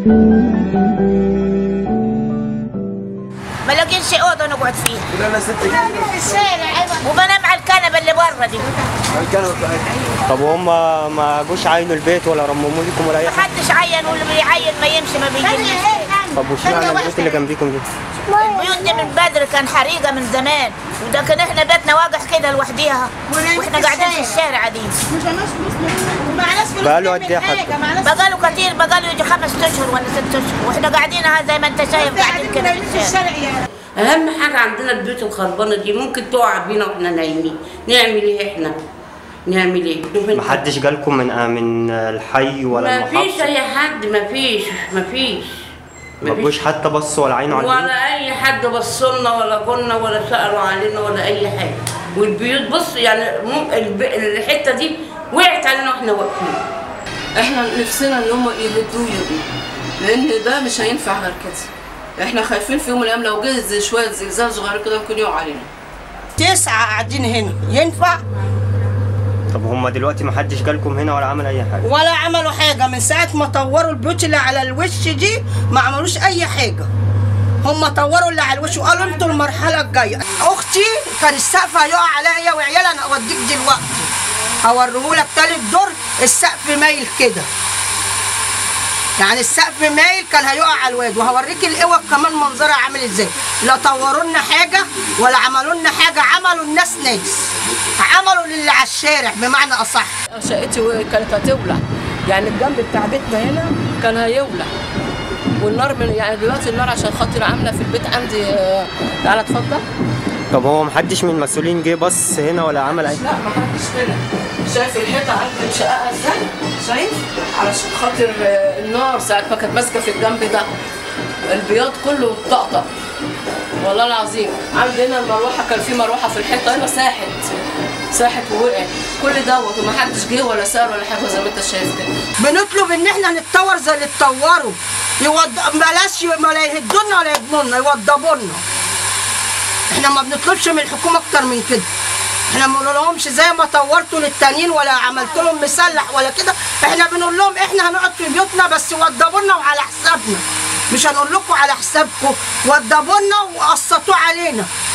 ما لاقينش اوضه نقعد فيها لا انا ست في الشارع وبنام على الكنبه اللي بره دي الكنبه بتاعتها طب وهم ما جوش عينوا البيت ولا رمموا لكم ولا اي ما حاجه حدش عين واللي بيعين ما يمشي ما بيجيش طب وش معنى البيوت اللي جنبيكم دي البيوت دي من بدري كان حريقه من زمان وده كان احنا بيتنا واقع كده لوحديها واحنا قاعدين في الشارع دي بقاله قد ايه حد بقاله كتير بقاله يجي خمس اشهر ولا ست اشهر واحنا قاعدين ها زي ما انت شايف قاعدين كده في الشارع اهم حاجه عندنا البيوت الخربانه دي ممكن تقع بينا واحنا نايمين نعمل ايه احنا نعمل ايه ما حدش جالكم من آه، من الحي ولا ما فيش المحافظه اي حد ما فيش ما فيش ما جوش حتى بصوا ولا عينوا على البيوت ولا اي حد بصلنا ولا قلنا ولا سالوا علينا ولا اي حاجه والبيوت بص يعني مم- الب- الحته دي وقعت علينا واحنا واقفين احنا نفسنا ان هم يهدوا يبنوا لان ده مش هينفع غير كده احنا خايفين في يوم من الايام لو جه زي شويه زلزال صغير كده ممكن يقع علينا تسعة قاعدين هنا ينفع طب هم دلوقتي ما حدش جالكم هنا ولا عمل اي حاجه ولا عملوا حاجة من ساعة ما طوروا البيوت اللي على الوش دي ما عملوش أي حاجة هم طوروا اللي على الوش وقالوا انتوا المرحلة الجاية أختي كان السقف هيقع عليها هي وعيالها أنا أوديك دلوقتي هوريهولك تالت دور السقف مايل كده يعني السقف مايل كان هيقع على الواد وهوريك الاوض كمان منظرها عامل ازاي لا طوروا لنا حاجه ولا عملوا لنا حاجه عملوا الناس ناس عملوا للي على الشارع بمعنى اصح شقتي كانت هتولع يعني الجنب بتاع بيتنا هنا كان هيولع والنار من يعني دلوقتي النار عشان خاطر عامله في البيت عندي آه، تعالى اتفضل طب هو ما حدش من المسؤولين جه بص هنا ولا عمل اي لا ما حدش هنا شايف الحيطه عندي مشققه ازاي شايف علشان خاطر آه، النار ساعه ما كانت ماسكه في الجنب ده البياض كله طقطق والله العظيم عندي هنا المروحه كان في مروحه في الحيطه هنا ساحت ساحت ووقعت كل دوت وما حدش جه ولا سال ولا حاجه زي ما انت شايف كده بنطلب ان احنا نتطور زي اللي اتطوروا يوض... بلاش ي- ما لا يهدونا ولا يبنونا يوضبونا احنا ما بنطلبش من الحكومه اكتر من كده احنا ما بنقول لهمش زي ما طورتوا للتانيين ولا عملت لهم مسلح ولا كده احنا بنقول لهم احنا هنقعد في بيوتنا بس وضبونا وعلى حسابنا مش هنقول لكم على حسابكم وضبونا وقسطوا علينا